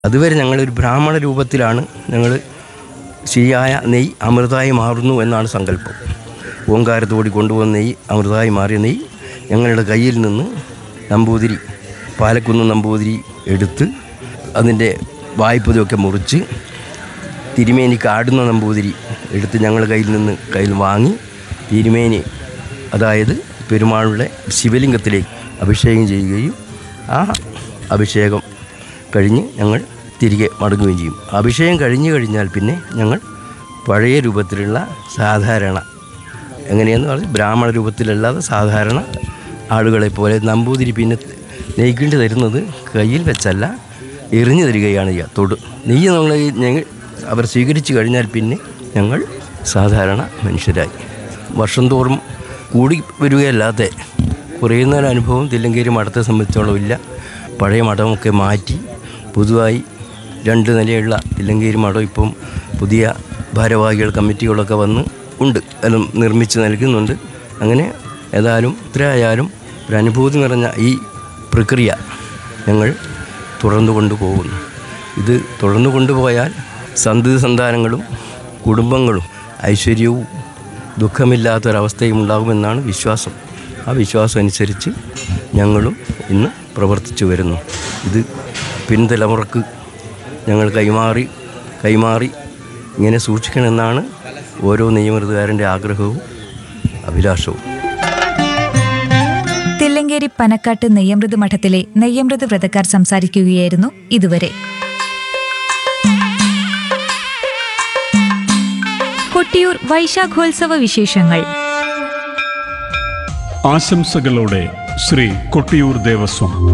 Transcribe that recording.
അതുവരെ ഞങ്ങളൊരു ബ്രാഹ്മണ രൂപത്തിലാണ് ഞങ്ങൾ ശരിയായ നെയ്യ് അമൃതായി മാറുന്നു എന്നാണ് സങ്കല്പം ഓങ്കാരത്തോടി കൊണ്ടുവന്ന നെയ്യ് അമൃതായി മാറിയ നെയ്യ് ഞങ്ങളുടെ കയ്യിൽ നിന്ന് നമ്പൂതിരി പാലക്കുന്ന് നമ്പൂതിരി എടുത്ത് അതിൻ്റെ വായ്പതൊക്കെ മുറിച്ച് തിരുമേനിക്ക് ആടുന്ന നമ്പൂതിരി എടുത്ത് ഞങ്ങളുടെ കയ്യിൽ നിന്ന് കയ്യിൽ വാങ്ങി തിരുമേനി അതായത് പെരുമാളുടെ ശിവലിംഗത്തിലേക്ക് അഭിഷേകം ചെയ്യുകയും ആ അഭിഷേകം കഴിഞ്ഞ് ഞങ്ങൾ തിരികെ മടങ്ങുകയും ചെയ്യും അഭിഷേകം കഴിഞ്ഞു കഴിഞ്ഞാൽ പിന്നെ ഞങ്ങൾ പഴയ രൂപത്തിലുള്ള സാധാരണ എങ്ങനെയെന്ന് പറഞ്ഞാൽ ബ്രാഹ്മണ രൂപത്തിലല്ലാതെ സാധാരണ ആളുകളെ പോലെ നമ്പൂതിരി പിന്നെ നെയ്ക്കേണ്ടി തരുന്നത് കയ്യിൽ വെച്ചല്ല എറിഞ്ഞു തരികയാണ് ചെയ്യുക തൊട് നെയ്യ് നമ്മൾ ഞങ്ങൾ അവർ സ്വീകരിച്ചു കഴിഞ്ഞാൽ പിന്നെ ഞങ്ങൾ സാധാരണ മനുഷ്യരായി വർഷം തോറും കൂടി വരികയല്ലാതെ കുറയുന്ന ഒരു അനുഭവം തില്ലങ്കേരി മഠത്തെ സംബന്ധിച്ചോളം ഇല്ല പഴയ മഠമൊക്കെ മാറ്റി പുതുതായി രണ്ട് നിലയുള്ള തില്ലങ്കേരി മഠം ഇപ്പം പുതിയ ഭാരവാഹികൾ കമ്മിറ്റികളൊക്കെ വന്ന് ഉണ്ട് അതും നിർമ്മിച്ച് നൽകുന്നുണ്ട് അങ്ങനെ ഏതായാലും ഇത്രയായാലും ഒരു അനുഭൂതി നിറഞ്ഞ ഈ പ്രക്രിയ ഞങ്ങൾ തുടർന്നു കൊണ്ടുപോകുന്നു ഇത് തുടർന്നു കൊണ്ടുപോയാൽ സന്തതി സന്താനങ്ങളും കുടുംബങ്ങളും ഐശ്വര്യവും ദുഃഖമില്ലാത്തൊരവസ്ഥയും ഉണ്ടാകുമെന്നാണ് വിശ്വാസം ആ വിശ്വാസം അനുസരിച്ച് ഞങ്ങളും ഇന്ന് പ്രവർത്തിച്ചു വരുന്നു ഇത് പിൻതലമുറക്ക് ഞങ്ങൾ കൈമാറി കൈമാറി ഇങ്ങനെ സൂക്ഷിക്കണമെന്നാണ് ഓരോ നിയമൃതകാരൻ്റെ ആഗ്രഹവും അഭിലാഷവും തില്ലങ്കേരി പനക്കാട്ട് നെയ്യമൃത് മഠത്തിലെ നെയ്യമൃത് വ്രതക്കാർ സംസാരിക്കുകയായിരുന്നു ഇതുവരെ കൊട്ടിയൂർ വൈശാഖോത്സവ വിശേഷങ്ങൾ ആശംസകളോടെ ശ്രീ കൊട്ടിയൂർ ദേവസ്വം